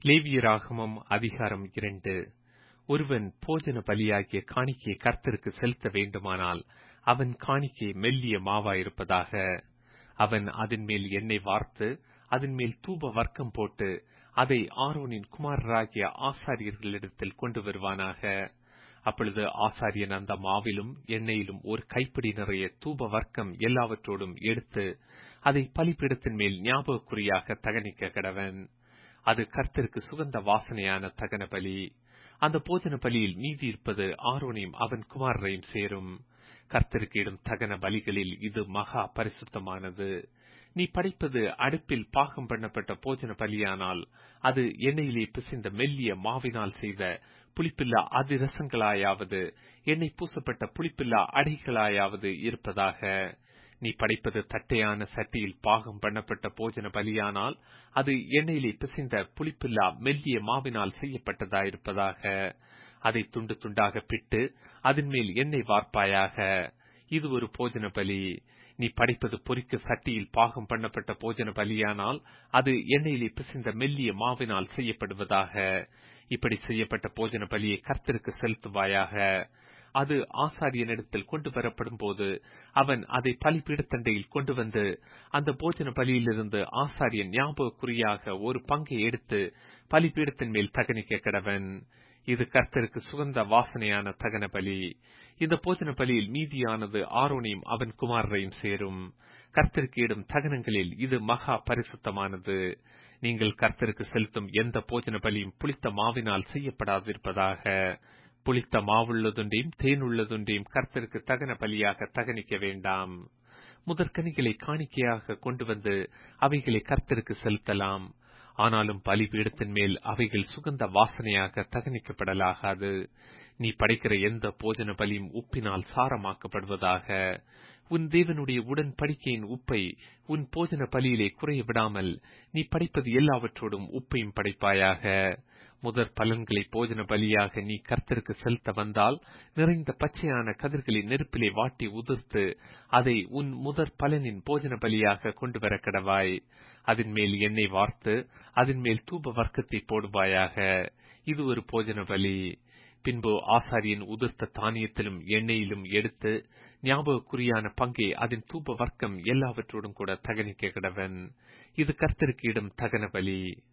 லேவியராகமம் அதிகாரம் இரண்டு ஒருவன் போஜன பலியாகிய காணிக்கையை கர்த்தருக்கு செலுத்த வேண்டுமானால் அவன் காணிக்கை மெல்லிய மாவாயிருப்பதாக அவன் அதன் மேல் எண்ணெய் வார்த்து அதன் மேல் தூப வர்க்கம் போட்டு அதை ஆரோனின் குமாரராகிய ஆசாரியர்களிடத்தில் கொண்டு வருவானாக அப்பொழுது ஆசாரியன் அந்த மாவிலும் எண்ணெயிலும் ஒரு கைப்பிடி நிறைய தூப வர்க்கம் எல்லாவற்றோடும் எடுத்து அதை பலிபீடத்தின் மேல் ஞாபகக்குறியாக தகனிக்க கடவன் அது கர்த்தருக்கு சுகந்த வாசனையான தகன பலி அந்த போஜன பலியில் மீதி இருப்பது ஆரோனையும் அவன் குமாரரையும் சேரும் கர்த்தருக்கு இடும் தகன பலிகளில் இது மகா பரிசுத்தமானது நீ படைப்பது அடுப்பில் பாகம் பண்ணப்பட்ட போஜன பலியானால் அது எண்ணெயிலே பிசைந்த மெல்லிய மாவினால் செய்த புளிப்பில்லா அதிரசங்களாயாவது எண்ணெய் பூசப்பட்ட புளிப்பில்லா அடைகளாயாவது இருப்பதாக நீ படைப்பது தட்டையான சட்டியில் பாகம் பண்ணப்பட்ட போஜன பலியானால் அது எண்ணெயிலே பிசைந்த புளிப்பில்லா மெல்லிய மாவினால் செய்யப்பட்டதாயிருப்பதாக அதை துண்டு துண்டாக பிட்டு அதன் மேல் எண்ணெய் வார்ப்பாயாக இது ஒரு போஜன பலி நீ படைப்பது பொறிக்க சட்டியில் பாகம் பண்ணப்பட்ட போஜன பலியானால் அது எண்ணெயிலே பிசைந்த மெல்லிய மாவினால் செய்யப்படுவதாக இப்படி செய்யப்பட்ட போஜன பலியை கர்த்தருக்கு செலுத்துவாயாக அது ஆசாரியனிடத்தில் கொண்டு வரப்படும் போது அவன் அதை பலிபீடத்தண்டையில் கொண்டு வந்து அந்த போஜன பலியிலிருந்து ஆசாரியன் ஞாபக குறியாக ஒரு பங்கை எடுத்து பலிபீடத்தின் மேல் தகனிக்க கடவன் இது கர்த்தருக்கு சுகந்த வாசனையான தகன பலி இந்த போஜன பலியில் மீதியானது ஆரோனையும் அவன் குமாரரையும் சேரும் கர்த்தருக்கு இடும் தகனங்களில் இது மகா பரிசுத்தமானது நீங்கள் கர்த்தருக்கு செலுத்தும் எந்த போஜன பலியும் புளித்த மாவினால் செய்யப்படாதிருப்பதாக புளித்த மாவுள்ளதுண்டையும் தேன் உள்ளதுண்டையும் கர்த்தருக்கு தகன பலியாக தகனிக்க வேண்டாம் முதற்கனிகளை காணிக்கையாக கொண்டு வந்து அவைகளை கர்த்தருக்கு செலுத்தலாம் ஆனாலும் பலிபீடத்தின் மேல் அவைகள் சுகந்த வாசனையாக தகனிக்கப்படலாகாது நீ படைக்கிற எந்த போஜன பலியும் உப்பினால் சாரமாக்கப்படுவதாக உன் தேவனுடைய உடன்படிக்கையின் உப்பை உன் போஜன பலியிலே குறைய விடாமல் நீ படைப்பது எல்லாவற்றோடும் உப்பையும் படைப்பாயாக முதற் பலன்களை போஜன பலியாக நீ கர்த்தருக்கு செலுத்த வந்தால் நிறைந்த பச்சையான கதிர்களை நெருப்பிலே வாட்டி உதிர்த்து அதை உன் முதற் பலனின் போஜன பலியாக கொண்டு வர கடவாய் அதன் மேல் எண்ணெய் வார்த்து அதன் மேல் தூப வர்க்கத்தை போடுவாயாக இது ஒரு போஜன பலி பின்பு ஆசாரியன் உதிர்த்த தானியத்திலும் எண்ணெயிலும் எடுத்து ஞாபகக்குறியான பங்கை அதன் தூப வர்க்கம் எல்லாவற்றோடும் கூட தகனிக்க கிடவன் இது கர்த்தருக்கு இடும் தகன பலி